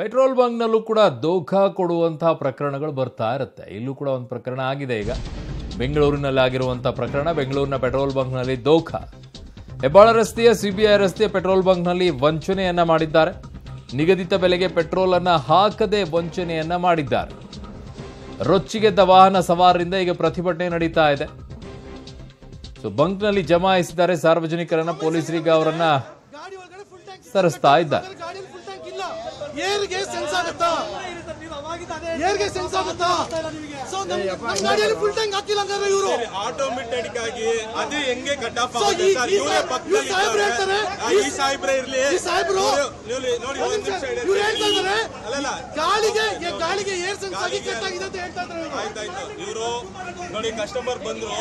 Petrol ಬಂಕ್ನಲ್ಲೂ ಕೂಡ ದೋಖಾ ಕೊಡುವಂತಹ ಪ್ರಕರಣಗಳು ಬರ್ತಾ ಇರುತ್ತೆ ಇಲ್ಲೂ ಕೂಡ ಒಂದು ಪ್ರಕರಣ ಆಗಿದೆ ಈಗ ಬೆಂಗಳೂರಿನಲ್ಲಿ ಆಗಿರುವಂಥ ಪ್ರಕರಣ ಬೆಂಗಳೂರಿನ ಪೆಟ್ರೋಲ್ ಬಂಕ್ನಲ್ಲಿ ದೋಖಾ ಹೆಬ್ಬಾಳ ರಸ್ತೆಯ ಸಿಬಿಐ ರಸ್ತೆಯ ಪೆಟ್ರೋಲ್ ಬಂಕ್ನಲ್ಲಿ ವಂಚನೆಯನ್ನ ಮಾಡಿದ್ದಾರೆ ನಿಗದಿತ ಬೆಲೆಗೆ ಪೆಟ್ರೋಲ್ ಅನ್ನ ಹಾಕದೆ ವಂಚನೆಯನ್ನ ಮಾಡಿದ್ದಾರೆ ರೊಚ್ಚಿಗೆದ್ದ ವಾಹನ ಸವಾರರಿಂದ ಈಗ ಪ್ರತಿಭಟನೆ ನಡೀತಾ ಇದೆ ಸೊ ಬಂಕ್ನಲ್ಲಿ ಜಮಾಯಿಸಿದ್ದಾರೆ ಸಾರ್ವಜನಿಕರನ್ನ ಪೊಲೀಸರೀಗ ಅವರನ್ನ ಗಾಡಿ ಒಳಗಡೆ ಫುಲ್ ಟ್ಯಾಂಕ್ ಸರಿಸ್ತಾ ಇದ್ದಾರೆ ಗಾಡಿಯಲ್ಲಿ ಫುಲ್ ಟ್ಯಾಂಕ್ ಇಲ್ಲ ಏರ್ಗೆ ಸೆನ್ಸ್ ಆಗುತ್ತಾ ಏರ್ಗೆ ಸೆನ್ಸ್ ಆಗುತ್ತಾ ಸೊ ನಮ್ ನಮ್ ಗಾಡಿಯಲ್ಲಿ ಫುಲ್ ಟ್ಯಾಂಕ್ ಹಾಕಿಲ್ಲ ಹಂಗಾದ್ರೆ ಇವರು ಆಟೋಮೆಟಿಕ್ ಆಗಿ ಅದು ಹೆಂಗೆ ಕಟ್ ಆಫ್ So, ಆಗುತ್ತೆ ಈ- ಸರ್ ಈ ಇವರೇ ಸಾಹೇಬ್ರು ಪಕ್ಕದಲ್ಲಿ ಹೇಳ್ತಾರೆ, ಇದ್ದಾರೆ. ಆ, ಈ ಸಾಹೇಬ್ರೆ ಇರ್ಲಿ ಈ ಸಾಹೇಬ್ರು ಇವ್ರು- ಇವ್ರು- ನೋಡಿ ಒಂದ್ ಒಂದ್ ನಿಮಿಷ, ನಿಮಿಷ ಇದೆ. ಇವ್ರು ಹೇಳ್ತಾ ಇದಾರೆ ಅಲ್ಲಲ್ಲ ಗಾಳಿಗೆ ಈ ಗಾಳಿಗೆ ಏರ್ ಸೆನ್ಸ್ ಆಗಿ ಕಟ್ ಆಗಿದೆ ಅಂತ ಹೇಳ್ತಾ ಇದ್ದಾರೆ ಇವ್ರು. ಆಯ್ತಾಯ್ತು ಇವರು ನೋಡಿ ಕಸ್ಟಮರ್ ಬಂದ್ರು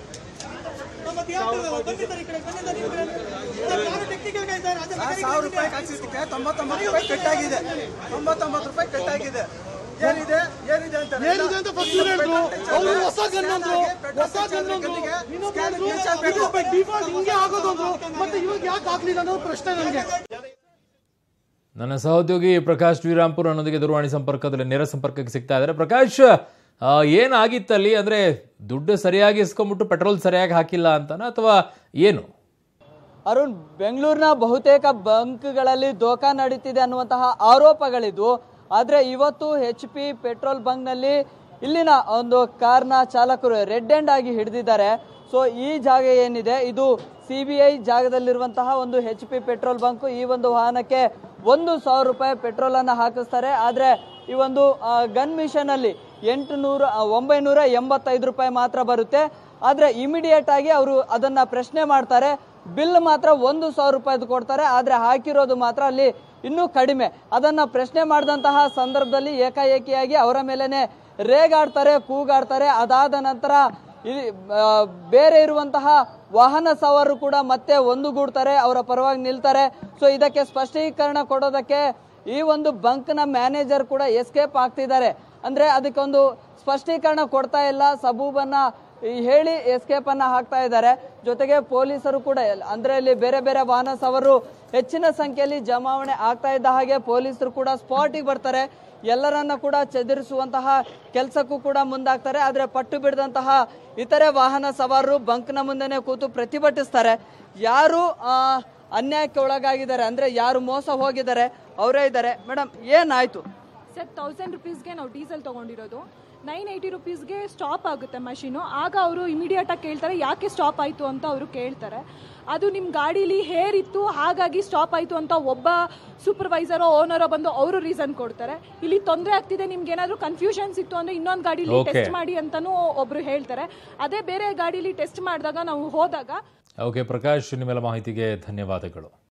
ಸಾವಿರ ರೂಪಾಯಿ ಹಾಕ್ಸಿದ್ದಕ್ಕೆ ತೊಂಬತ್ತೊಂಬತ್ತು ರೂಪಾಯಿ ಕಟ್ಟಾಗಿದೆ ತೊಂಬತ್ತೊಂಬತ್ತು ರೂಪಾಯಿ ಕಟ್ಟಾಗಿದೆ ಏನಿದೆ ಏನಿದೆ ಅಂತ ಏನಿದೆ ಅಂತ ಫಸ್ಟ್ ಹೇಳಿದ್ರು ಅವರು ಹೊಸ ಗನ್ ಅಂದ್ರು ಹೊಸ ಗನ್ ಅಂದ್ರು ಇನ್ನೊಬ್ರು ಹೇಳಿದ್ರು, ಇದು ಡಿಫಾಲ್ಟ್ ಹಿಂಗೆ ಆಗೋದು ಅಂದ್ರು ಮತ್ತೆ ಇವಾಗ ಯಾಕೆ ಆಗ್ಲಿಲ್ಲ ಅನ್ನೋ ಪ್ರಶ್ನೆ ನನಗೆ ನನ್ನ ಸಹೋದ್ಯೋಗಿ ಪ್ರಕಾಶ್ ಶ್ರೀರಾಮ್ಪುರ್ ನನ್ನೊಂದಿಗೆ ದೂರವಾಣಿ ಸಂಪರ್ಕದಲ್ಲಿ ನೇರ ಸಂಪರ್ಕಕ್ಕೆ ಸಿಗ್ತಾ ಇದ್ದಾರೆ ಪ್ರಕಾಶ್ ಆ, ಏನಾಗಿತ್ತಲ್ಲಿ ಅಂದ್ರೆ ದುಡ್ಡು ಸರಿಯಾಗಿ ಇಸ್ಕೊಂಡ್ಬಿಟ್ಟು ಪೆಟ್ರೋಲ್ ಸರಿಯಾಗಿ ಹಾಕಿಲ್ಲ ಅಂತನ ಅಥವಾ ಏನು ಅರುಣ್ ಬೆಂಗಳೂರಿನ ಬಹುತೇಕ ಬಂಕ್ಗಳಲ್ಲಿ ದೋಖಾ ನಡೀತಿದೆ ಅನ್ನುವಂತಹ ಆರೋಪಗಳಿದ್ವು ಆದರೆ ಇವತ್ತು ಎಚ್ ಪಿ ಪೆಟ್ರೋಲ್ ಬಂಕ್ನಲ್ಲಿ ಇಲ್ಲಿನ ಒಂದು ಕಾರ್ನ ಚಾಲಕರು ರೆಡ್ ಹ್ಯಾಂಡ್ ಆಗಿ ಹಿಡಿದಿದ್ದಾರೆ ಸೊ ಈ ಜಾಗ ಏನಿದೆ ಇದು ಸಿ ಬಿ ಐ ಜಾಗದಲ್ಲಿರುವಂತಹ ಒಂದು ಎಚ್ ಪಿ ಪೆಟ್ರೋಲ್ ಬಂಕ್ ಈ ಒಂದು ವಾಹನಕ್ಕೆ ಒಂದು ಸಾವಿರ ರೂಪಾಯಿ ಪೆಟ್ರೋಲ್ ಅನ್ನ ಹಾಕಿಸ್ತಾರೆ ಆದರೆ ಈ ಒಂದು ಗನ್ ಮಿಷನ್ ಅಲ್ಲಿ ಎಂಟು ನೂರ ಒಂಬೈನೂರ ಎಂಬತ್ತೈದು ರೂಪಾಯಿ ಮಾತ್ರ ಬರುತ್ತೆ ಆದರೆ ಇಮಿಡಿಯೇಟ್ ಆಗಿ ಅವರು ಅದನ್ನ ಪ್ರಶ್ನೆ ಮಾಡ್ತಾರೆ ಬಿಲ್ ಮಾತ್ರ ಒಂದು ಸಾವಿರ ರೂಪಾಯಿದು ಕೊಡ್ತಾರೆ ಆದರೆ ಹಾಕಿರೋದು ಮಾತ್ರ ಅಲ್ಲಿ ಇನ್ನೂ ಕಡಿಮೆ ಅದನ್ನ ಪ್ರಶ್ನೆ ಮಾಡಿದಂತಹ ಸಂದರ್ಭದಲ್ಲಿ ಏಕಾಏಕಿಯಾಗಿ ಅವರ ಮೇಲೇನೆ ರೇಗಾಡ್ತಾರೆ ಕೂಗಾಡ್ತಾರೆ ಅದಾದ ನಂತರ ಇಲ್ಲಿ ಆ, ಬೇರೆ ಇರುವಂತಹ ವಾಹನ ಸವಾರರು ಕೂಡ ಮತ್ತೆ ಒಂದುಗೂಡ್ತಾರೆ ಅವರ ಪರವಾಗಿ ನಿಲ್ತಾರೆ ಸೊ ಇದಕ್ಕೆ ಸ್ಪಷ್ಟೀಕರಣ ಕೊಡೋದಕ್ಕೆ ಈ ಒಂದು ಬಂಕ್ನ ಮ್ಯಾನೇಜರ್ ಕೂಡ ಎಸ್ಕೇಪ್ ಆಗ್ತಿದ್ದಾರೆ ಅಂದ್ರೆ ಅದಕ್ಕೊಂದು ಸ್ಪಷ್ಟೀಕರಣ ಕೊಡ್ತಾ ಇಲ್ಲ ಸಬೂಬನ್ನ ಈ ಹೇಳಿ ಎಸ್ಕೇಪ್ ಅನ್ನ ಹಾಕ್ತಾ ಇದ್ದಾರೆ ಜೊತೆಗೆ ಪೊಲೀಸರು ಕೂಡ ಎಲ್- ಅಂದ್ರೆ ಇಲ್ಲಿ ಬೇರೆ ಬೇರೆ ವಾಹನ ಸವಾರರು ಹೆಚ್ಚಿನ ಸಂಖ್ಯೆಯಲ್ಲಿ ಜಮಾವಣೆ ಆಗ್ತಾ ಇದ್ದ ಹಾಗೆ ಪೊಲೀಸರು ಕೂಡ ಸ್ಪಾಟಿಗೆ ಬರ್ತಾರೆ ಎಲ್ಲರನ್ನ ಕೂಡ ಚದುರಿಸುವಂತಹ ಕೆಲಸಕ್ಕೂ ಕೂಡ ಮುಂದಾಗ್ತಾರೆ ಆದ್ರೆ ಪಟ್ಟು ಬಿಡದಂತಹ ಇತರೆ ವಾಹನ ಸವಾರರು ಬಂಕ್ನ ಮುಂದೆನೆ ಕೂತು ಪ್ರತಿಭಟಿಸ್ತಾರೆ ಯಾರು ಆ, ಅನ್ಯಾಯಕ್ಕೆ ಒಳಗಾಗಿದ್ದಾರೆ ಅಂದ್ರೆ ಯಾರು ಮೋಸ ಹೋಗಿದ್ದಾರೆ ಅವರೇ ಇದ್ದಾರೆ ಮೇಡಮ್ ಏನಾಯ್ತು ಸರ್ ತೌಸಂಡ್ ರುಪೀಸ್ಗೆ ನಾವು ಡೀಸೆಲ್ ತೊಗೊಂಡಿರೋದು ನೈನ್ ಏಯ್ಟಿ ರುಪೀಸ್ಗೆ ಸ್ಟಾಪ್ ಆಗುತ್ತೆ ಮಷೀನು ಆಗ ಅವರು ಇಮಿಡಿಯೇಟಾಗಿ ಕೇಳ್ತಾರೆ ಯಾಕೆ ಸ್ಟಾಪ್ ಆಯಿತು ಅಂತ ಅವರು ಕೇಳ್ತಾರೆ ಅದು ನಿಮ್ಮ ಗಾಡೀಲಿ ಹೇರ್ ಇತ್ತು ಹಾಗಾಗಿ ಸ್ಟಾಪ್ ಆಯಿತು ಅಂತ ಒಬ್ಬ ಸೂಪರ್ವೈಸರೋ ಓನರೋ ಬಂದು ಅವರು ರೀಸನ್ ಕೊಡ್ತಾರೆ ಇಲ್ಲಿ ತೊಂದರೆ ಆಗ್ತಿದೆ ನಿಮ್ಗೆ ಏನಾದರೂ ಕನ್ಫ್ಯೂಷನ್ಸ್ ಇತ್ತು ಅಂದರೆ ಇನ್ನೊಂದು ಗಾಡೀಲಿ Okay. ಟೆಸ್ಟ್ ಮಾಡಿ ಅಂತಲೂ ಒಬ್ಬರು ಹೇಳ್ತಾರೆ ಅದೇ ಬೇರೆ ಗಾಡೀಲಿ ಟೆಸ್ಟ್ ಮಾಡಿದಾಗ ನಾವು ಹೋದಾಗ ಓಕೆ ಪ್ರಕಾಶ್ ನಿಮ್ಮೆಲ್ಲ ಮಾಹಿತಿಗೆ ಧನ್ಯವಾದಗಳು